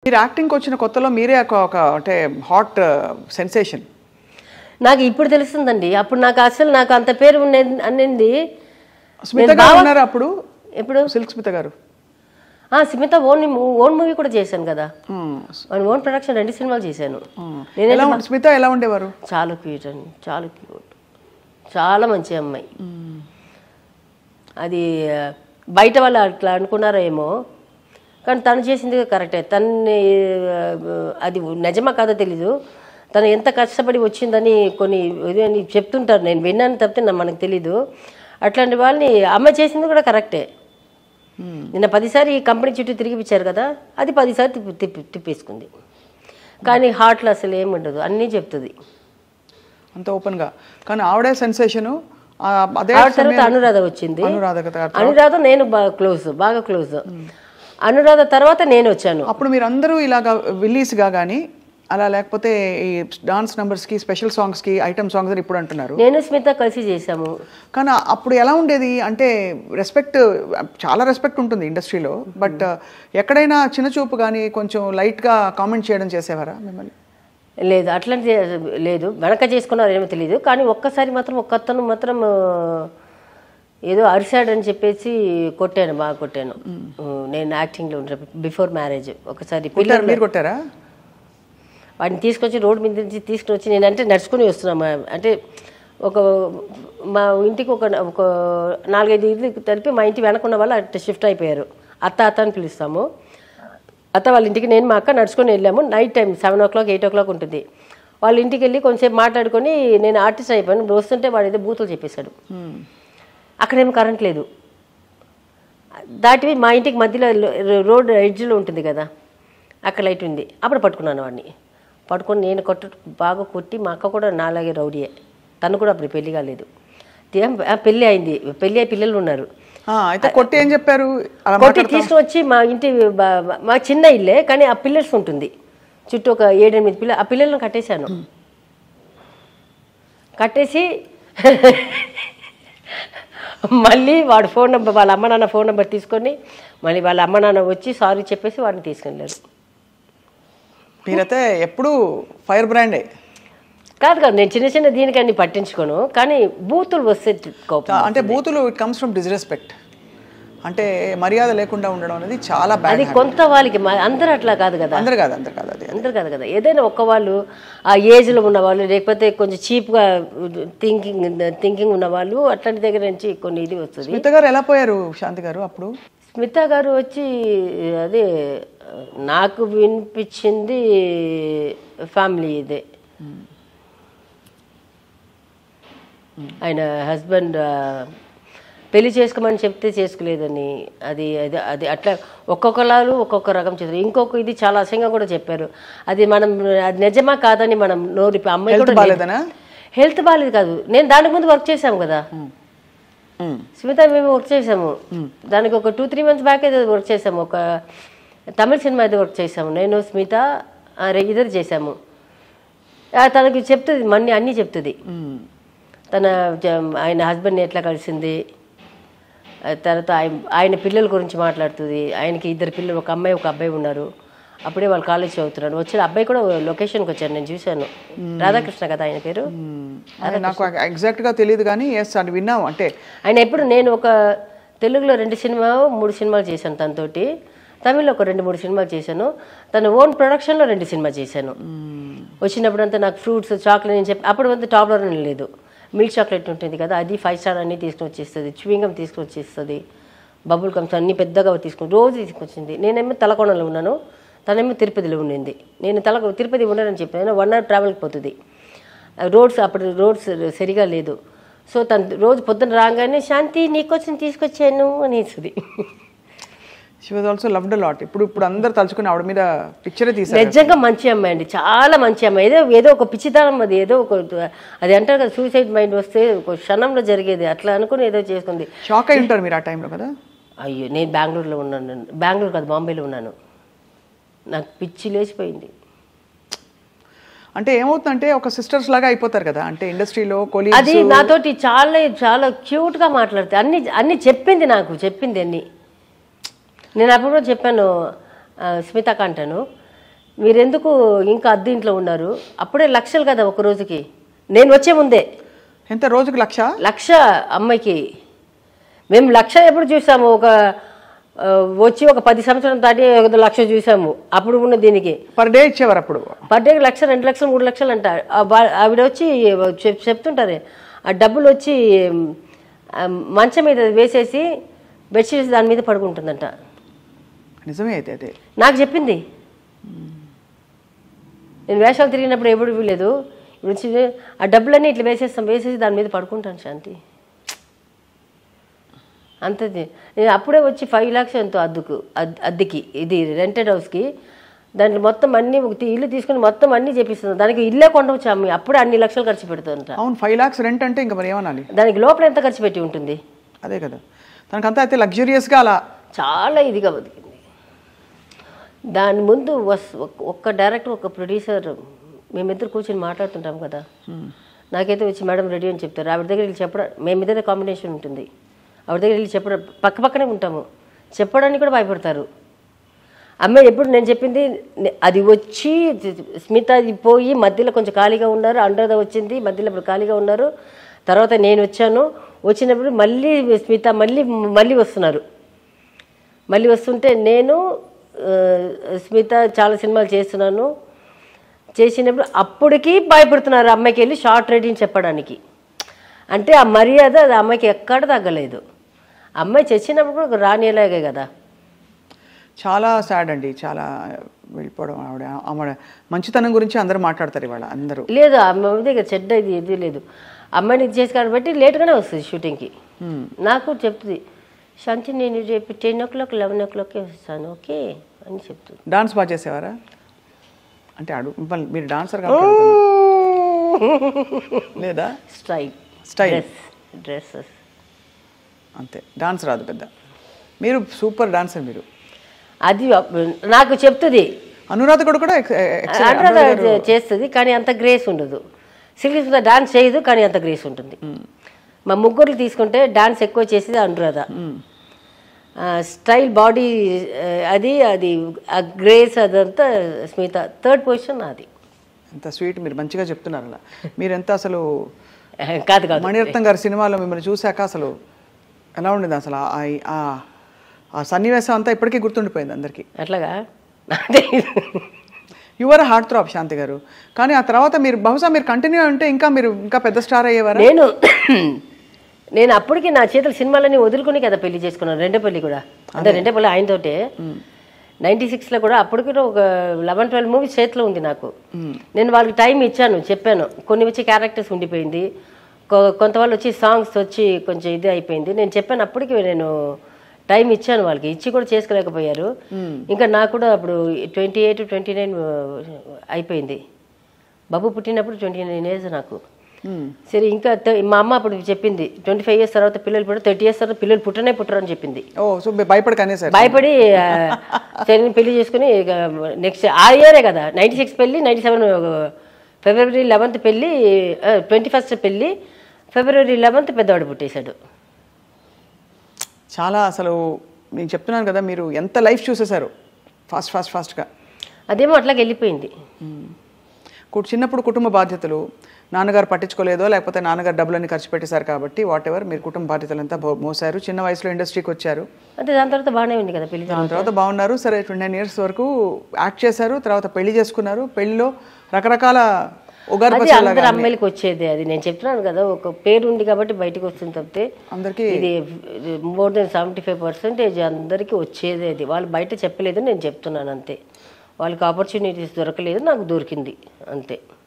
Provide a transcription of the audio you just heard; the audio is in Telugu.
మీరు యాక్టింగ్కి వచ్చిన కొత్తలో మీరే ఒక ఒక అంటే హాట్ సెన్సేషన్ నాకు ఇప్పుడు తెలుస్తుందండి అప్పుడు నాకు అసలు నాకు అంత పేరు ఉండేది అనింది స్మిత గారు ఉన్నారు అప్పుడు ఎప్పుడు సిల్క్ స్మిత గారు ఆ, స్మిత ఓన్ ఓన్ మూవీ కూడా చేశాను కదా మ్మ్. ఓన్ ప్రొడక్షన్ రెండు సినిమాలు చేశాను మ్మ్. నేనే ఎలా ఉండే- స్మిత ఎలా ఉండేవారు చాలా క్యూట్ అండి చాలా క్యూట్ చాలా మంచి అమ్మాయి అది ఆ, బయట వాళ్ళు అట్లా అనుకున్నారో ఏమో కానీ తను చేసింది కరెక్టే తన్ని ఆ, అది నిజమా కాదో తెలీదు తను ఎంత కష్టపడి వచ్చిందని కొన్ని ఇది అని చెప్తుంటారు నేను విన్నాను తప్పితే నా- మనకు తెలీదు అట్లాంటి వాళ్ళని అమ్మాయి చేసింది కూడా కరెక్టే నిన్న పదిసారి ఈ కంపెనీ చుట్టూ తిరిగిపించారు కదా అది పదిసారి తిప్పి తిప్పి తిప్పేసుకుంది కానీ హార్ట్లో అసలు ఏమి ఉండదు అన్నీ చెప్తుంది అంత ఓపెన్ గా కానీ ఆవిడే సెన్సేషన్ అదే ఆ తర్వాత అనురాధ వచ్చింది అనురాధ గారు అనురాధ నేను బాగా క్లోజ్ బాగా క్లోజ్ అనురాధ తర్వాత నేను వచ్చాను అప్పుడు మీరు అందరూ ఇలాగా విల్లీస్గా కానీ అలా లేకపోతే ఈ డాన్స్ కి స్పెషల్ సాంగ్స్కి ఐటమ్ సాంగ్స్ అని ఇప్పుడు అంటున్నారు నేను స్మిత కలిసి చేశాము కానీ అప్పుడు ఎలా ఉండేది అంటే రెస్పెక్ట్ చాలా రెస్పెక్ట్ ఉంటుంది ఇండస్ట్రీలో బట్ ఎక్కడైనా చిన్న చూపు కానీ కొంచెం లైట్గా కామెంట్ చేయడం చేసేవారా మిమ్మల్ని లేదు అట్లాంటి లేదు వెనక చేసుకున్నారు ఏమో తెలియదు కానీ ఒక్కసారి మాత్రం ఒక్క అతను మాత్రం ఆ, ఏదో అరిశాడని చెప్పేసి కొట్టాను బాగా కొట్టాను నేను యాక్టింగ్లో ఉండే బిఫోర్ మ్యారేజ్ ఒకసారి కొట్టారు మీరు కొట్టారా వాడిని తీసుకొచ్చి రోడ్డు మీద నుంచి తీసుకుని వచ్చి నేనంటే నడుచుకుని వస్తున్నాము అంటే ఒక మా ఇంటికి ఒక ఒక నాలుగైదు ఇల్లు తెలిపి మా ఇంటి వెనకున్న వాళ్ళు అట్లా షిఫ్ట్ అయిపోయారు అత్త అత్త అని పిలుస్తాము అత్త వాళ్ళ ఇంటికి నేను మా అక్క నడుచుకొని వెళ్ళాము night time seven o'clock eight o'clock ఉంటుంది వాళ్ళ ఇంటికి వెళ్ళి కొంచెంసేపు మాట్లాడుకొని నేను ఆర్టిస్ట్ అయిపోయాను ఇప్పుడు వస్తుంటే వాడు ఏదో బూతులు చెప్పేశాడు అక్కడేమో కరెంట్ లేదు దాటివి మా ఇంటికి మధ్యలో లో- రోడ్ ఎడ్జ్లో ఉంటుంది కదా అక్కడ లైట్ ఉంది అప్పుడు పట్టుకున్నాను వాడిని పట్టుకొని నేను కొట్ట బాగా కొట్టి మా అక్క కూడా నాలాగే రౌడీయే తను కూడా అప్పుడు పెళ్లి కాలేదు ఏం ఆ, పెళ్లి అయింది పెళ్లి అయి పిల్లలు ఉన్నారు ఆ, అయితే కొట్టి ఏం చెప్పారు అలా కొట్టి తీసుకుని వచ్చి మా ఇంటి బా- మా చిన్న ఇల్లే కానీ ఆ పిల్లర్స్ ఉంటుంది చుట్టూ ఒక ఏడెనిమిది పిల్ల ఆ పిల్లలను కట్టేశాను కట్టేసి మళ్ళీ వాడు ఫోన్ నెంబర్ వాళ్ళ అమ్మ నాన్న ఫోన్ నెంబర్ తీసుకొని మళ్ళీ వాళ్ళ అమ్మ నాన్న వచ్చి సారీ చెప్పేసి వాడిని తీసుకెళ్ళారు మీరైతే ఎప్పుడు ఫైర్ బ్రాండే కాదు కాదు నేను చిన్న చిన్న దీనికన్నీ పట్టించుకోను కానీ బూతులు వస్తే కోపం అంటే బూతులు ఇట్ కమ్స్ ఫ్రమ్ డిస్రెస్పెక్ట్ అంటే మర్యాద లేకుండా ఉండడం అనేది చాలా అది బ్యాడ్ కొంత వాళ్ళకి మ- అందరూ అట్లా కాదు కదా అందరు కాదు అందరు కాదు అది అందరు కాదు కదా ఏదైనా ఒక్క వాళ్ళు ఆ ఏజ్లో ఉన్న వాళ్ళు లేకపోతే కొంచెం చీప్గా థింకింగ్ థింకింగ్ ఉన్న వాళ్ళు అట్లాంటి దగ్గర నుంచి కొన్ని ఇది వస్తుంది స్మిత గారు ఎలా పోయారు శాంతి గారు అప్పుడు స్మిత గారు వచ్చి అదే నాకు వినిపించింది ఫ్యామిలీ ఇదే ఆయన హస్బెండ్ పెళ్లి చేసుకోమని చెప్తే చేసుకోలేదని అది అది అది అట్లా ఒక్కొక్కలారు ఒక్కొక్క రకం చేస్తారు ఇంకొక ఇది చాలా అసహ్యంగా కూడా చెప్పారు అది మనం అది నిజమా కాదని మనం నోరి అమ్మాయి హెల్త్ కూడా బాగాలేదనా హెల్త్ బాగాలేదు కాదు నేను దానికి ముందు వర్క్ చేశాము కదా మ్మ్. స్మిత మేము వర్క్ చేసాము దానికి ఒక టూ త్రీ మంత్స్ బ్యాక్ ఏదో వర్క్ చేసాము ఒక తమిళ సినిమా ఏదో వర్క్ చేసాము నేను స్మిత ఆ, రే- ఇద్దరు చేసాము ఆ, తనకి చెప్తుంది మన్ని అన్నీ చెప్తుంది మ్మ్. తన జ- ఆయన హస్బెండ్ని ఎట్లా కలిసింది ఆ తర్వాత ఆయన ఆయన పిల్లల గురించి మాట్లాడుతుంది ఆయనకి ఇద్దరు పిల్లలు ఒక అమ్మాయి ఒక అబ్బాయి ఉన్నారు అప్పుడే వాళ్ళు కాలేజ్ చదువుతున్నాడు వచ్చిన అబ్బాయి కూడా లొకేషన్కి వచ్చాను నేను చూశాను రాధాకృష్ణ కదా ఆయన పేరు మ్మ్. అదే నాకు ఎగ్జాక్ట్ గా తెలియదు కానీ ఎస్ అది విన్నాం అంటే ఆయన ఎప్పుడు నేను ఒక తెలుగులో రెండు సినిమా మూడు సినిమాలు చేశాను తనతోటి తమిళ్లో ఒక రెండు మూడు సినిమాలు చేశాను తన ఓన్ ప్రొడక్షన్లో రెండు సినిమా చేశాను వచ్చినప్పుడంతా నాకు ఫ్రూట్స్ చాక్లెట్ నేను చెప్పి అప్పుడు అంతా టాప్లర్ లేదు మిల్క్ చాక్లెట్ ఉంటుంది కదా అది ఫైవ్ స్టార్ అన్ని తీసుకుని వచ్చేస్తుంది చ్యూయింగం తీసుకుని వచ్చేస్తుంది బబుల్ కమ్స్ అన్ని పెద్దగా తీసుకుని రోజు తీసుకొచ్చింది నేనేమో తలకోణంలో ఉన్నాను తనేమో తిరుపతిలో ఉండింది నేను తల తిరుపతి ఉండనని చెప్పాను వన్ అవర్ ట్రావెల్కి పోతుంది రోడ్స్ అప్పుడు రోడ్స్ సరిగా లేదు సో తను రోజు పొద్దున రాగానే శాంతి నీకోసం తీసుకొచ్చాను అనేసి she was also loved lot ఇప్పుడు ఇప్పుడు అందరు తలుచుకుని ఆవిడ మీద పిక్చరే తీశారు నిజంగా మంచి అమ్మాయి అండి చాలా మంచి అమ్మాయి ఏదో ఏదో ఒక పిచ్చితనం అది ఏదో ఒక అది అంటారు కదా సూసైడ్ మైండ్ వస్తే ఒక క్షణంలో జరిగేది అట్లా అనుకుని ఏదో చేసుకుంది షాక్ అయి ఉంటారు మీరు ఆ టైంలో కదా అయ్యో నేను బెంగళూరులో ఉన్నాను బెంగళూరు కాదు బాంబేలో ఉన్నాను నాకు పిచ్చి లేచిపోయింది అంటే ఏమవుతుందంటే ఒక సిస్టర్స్ లాగా అయిపోతారు కదా అంటే ఇండస్ట్రీలో అది కొలీగ్స్ నాతోటి చాలా చాలా క్యూట్గా మాట్లాడుతుంది అన్ని అన్ని చెప్పింది నాకు చెప్పింది అన్ని నేను అప్పుడు కూడా చెప్పాను ఆ, స్మితకు అంటాను మీరెందుకు ఇంకా అద్దె ఇంట్లో ఉన్నారు అప్పుడే లక్షలు కదా ఒక రోజుకి నేను వచ్చే ముందే ఎంత రోజుకి లక్ష లక్ష అమ్మాయికి మేము లక్ష ఎప్పుడు చూసాము ఒక ఆ, వచ్చి ఒక పది సంవత్సరం దాటి ఒక లక్ష చూసాము అప్పుడు ఉన్న దీనికి పర్ డే ఇచ్చేవారు అప్పుడు పర్ డేకి లక్ష రెండు లక్షలు మూడు లక్షలు అంట ఆ బా- ఆవిడ వచ్చి చెప్- చెప్తుంటారు ఆ డబ్బులు వచ్చి ఆ, మంచం మీద వేసేసి బెడ్షీట్స్ దాని మీద పడుకుంటుందంట నిజమే అయితే అదే నాకు చెప్పింది నేను వేషాలు తిరిగినప్పుడు ఎప్పుడు వీలేదు ఇప్పుడు వచ్చి ఆ డబ్బులన్నీ ఇట్లా వేసేస్తాం వేసేసి దాని మీద పడుకుంటాను శాంతి అంతది నేను అప్పుడే వచ్చి ఫైవ్ ల్యాక్స్ ఎంతో అద్దెకు అద్- అద్దెకి ఇది రెంటెడ్ హౌస్కి దాంట్లో మొత్తం అన్ని ఒక తి- ఇల్లు తీసుకుని మొత్తం అన్నీ చేపిస్తుంది దానికి ఇల్లే కొండవచ్చు అమ్మి అప్పుడే అన్ని లక్షలు ఖర్చు పెడుతుందంట అవును ఫైవ్ లాక్స్ రెంట్ అంటే ఇంకా మరి ఏమనాలి దానికి లోపల ఎంత ఖర్చు పెట్టి ఉంటుంది అదే కదా తనకంతా అయితే లగ్జూరియస్గా అలా చాలా ఇదిగా బతికింది దాని ముందు వస్- ఒక్- ఒక్క డైరెక్టర్ ఒక ప్రొడ్యూసర్ మేమిద్దరు కూర్చొని మాట్లాడుతుంటాం కదా నాకైతే వచ్చి మేడం రెడీ అని చెప్తారు ఆవిడ దగ్గర వెళ్ళి చెప్పడం మేమిద్దరే కాంబినేషన్ ఉంటుంది ఆవిడ దగ్గర వెళ్ళి చెప్పడం పక్క పక్కనే ఉంటాము చెప్పడానికి కూడా భయపడతారు అమ్మాయి ఎప్పుడు నేను చెప్పింది నే- అది వచ్చి స్మిత అది పోయి మధ్యలో కొంచెం ఖాళీగా ఉన్నారు అనురాధ వచ్చింది మధ్యలో ఇప్పుడు ఖాళీగా ఉన్నారు తర్వాత నేను వచ్చాను వచ్చినప్పుడు మళ్ళీ స్మిత మళ్ళీ మళ్ళీ వస్తున్నారు మళ్ళీ వస్తుంటే నేను ఆ, స్మిత చాలా సినిమాలు చేస్తున్నాను చేసినప్పుడు అప్పటికి భయపడుతున్నారు అమ్మాయికి వెళ్ళి షార్ట్ రేటింగ్ చెప్పడానికి అంటే ఆ మర్యాద అది అమ్మాయికి ఎక్కడ తగ్గలేదు అమ్మాయి చచ్చినప్పుడు కూడా రానిలాగే కదా చాలా సాడ్ అండి చాలా వెళ్ళిపోవడం ఆవిడ ఆవిడ మంచితనం గురించి అందరూ మాట్లాడతారు ఇవాళ అందరూ లేదు అమ్మాయి దగ్గర చెడ్డ ఇది ఇది లేదు అమ్మాయిని ఇది చేసి కాబట్టి లేట్గానే వస్తుంది షూటింగ్కి నాకు చెప్తుంది శాంతి నేను రేపు టెన్ ఓ క్లాక్ లెవెన్ ఓ క్లాక్కే వస్తాను ఓకే అని చెప్తుంది డాన్స్ బాగా చేసేవారా అంటే అడుగు మిమ్మల్ని మీరు డాన్సర్ కాబట్టి అడుగుతున్నా. లేదా స్టైల్ Style. డ్రెస్ డ్రెస్సెస్ అంతే డాన్స్ రాదు పెద్ద మీరు సూపర్ డాన్సర్ మీరు అది నాకు చెప్తుంది అనురాధ కూడా కూడా ex- ex- అనురాధ చేస్తుంది కానీ అంత గ్రేస్ ఉండదు సిల్క్ స్మిత డాన్స్ చేయదు కానీ అంత గ్రేస్ ఉంటుంది మా ముగ్గురు తీసుకుంటే డాన్స్ ఎక్కువ చేసేది అనురాధ ఆ, స్టైల్ బాడీ ఆ, అది అది ఆ గ్రేస్ అదంతా స్మిత థర్డ్ పొజిషన్ అది ఎంత స్వీట్ మీరు మంచిగా చెప్తున్నారు అలా మీరు ఎంత అసలు కాదు కాదు మణిరత్నం గారి సినిమాలో మిమ్మల్ని చూశాక అసలు ఎలా ఉండేది అసలు ఆ- ఆ- ఆ సన్నివేశం అంతా ఇప్పటికీ గుర్తుండిపోయింది అందరికీ అట్లాగా అదే. యువర్ హార్ట్ థ్రాప్ శాంతి గారు కానీ ఆ తర్వాత మీరు బహుశా మీరు కంటిన్యూ అంటే ఇంకా మీరు ఇంకా పెద్ద స్టార్ అయ్యేవారా నేను నేను అప్పటికి నా చేతుల సినిమాలన్నీ వదులుకుని కదా పెళ్లి చేసుకున్నాను రెండో పెళ్లి కూడా అంటే రెండో పెళ్లి ఆయనతోటే నైంటీ సిక్స్లో కూడా అప్పటికి కూడా ఒక లెవెన్ ట్వెల్వ్ మూవీస్ చేతిలో ఉంది నాకు నేను వాళ్ళకి టైం ఇచ్చాను చెప్పాను కొన్ని వచ్చి క్యారెక్టర్స్ ఉండిపోయింది కొ- కొంత వాళ్ళు వచ్చి సాంగ్స్ వచ్చి కొంచెం ఇది అయిపోయింది నేను చెప్పాను అప్పటికి నేను టైం ఇచ్చాను వాళ్ళకి ఇచ్చి కూడా చేసుకోలేకపోయారు ఇంకా నాకు కూడా అప్పుడు ట్వంటీ ఎయిట్ ట్వంటీ నైన్ అయిపోయింది బాబు పుట్టినప్పుడు ట్వంటీ నైన్ ఏజ్ నాకు సరే ఇంకా త- మా అమ్మ అప్పుడు చెప్పింది ట్వంటీ ఫైవ్ ఇయర్స్ తర్వాత పిల్లలు పుట్టారు థర్టీ ఇయర్స్ తర్వాత పిల్లలు పుట్టనే పుట్టరు అని చెప్పింది ఓ సో మీరు భయపడక అనేసారు భయపడి ఆ, సరే నేను పెళ్లి చేసుకుని ఇక నెక్స్ట్ ఆ ఇయరే కదా నైంటీ సిక్స్ పెళ్ళి నైంటీ సెవెన్ ఫిబ్రవరి లెవెన్త్ పెళ్ళి ట్వంటీ ఫస్ట్ పెళ్ళి ఫిబ్రవరి లెవెన్త్ పెద్దవాడు పుట్టేశాడు చాలా అసలు నేను చెప్తున్నాను కదా మీరు ఎంత లైఫ్ చూసేశారు ఫాస్ట్ ఫాస్ట్ ఫాస్ట్గా అదేమో అట్లాగే వెళ్ళిపోయింది కు- చిన్నప్పుడు కుటుంబ బాధ్యతలు నాన్నగారు పట్టించుకోలేదో లేకపోతే నాన్నగారు డబ్బులన్నీ ఖర్చు పెట్టేశారు కాబట్టి వాట్ ఎవర్ మీరు కుటుంబ బాధ్యతలంతా భో- మోసారు చిన్న వయసులో ఇండస్ట్రీకి వచ్చారు అంటే దాని తర్వాత బాగానే ఉంది కదా పెళ్లి దాని తర్వాత బాగున్నారు సరే ట్వంటీ నైన్ ఇయర్స్ వరకు యాక్ట్ చేశారు తర్వాత పెళ్లి చేసుకున్నారు పెళ్లిలో రకరకాల ఉగాది అది పచ్చళ్ళ అందరు అమ్మాయిలకి వచ్చేది అది నేను చెప్తున్నాను కదా ఒక పేరు ఉంది కాబట్టి బయటకు వస్తుంది తప్పితే అందరికీ ఇది more than seventy five percentage అందరికీ వచ్చేది అది వాళ్ళు బయట చెప్పలేదు నేను చెప్తున్నాను అంతే వాళ్ళకి ఆపర్చునిటీస్ దొరకలేదు నాకు దొరికింది అంతే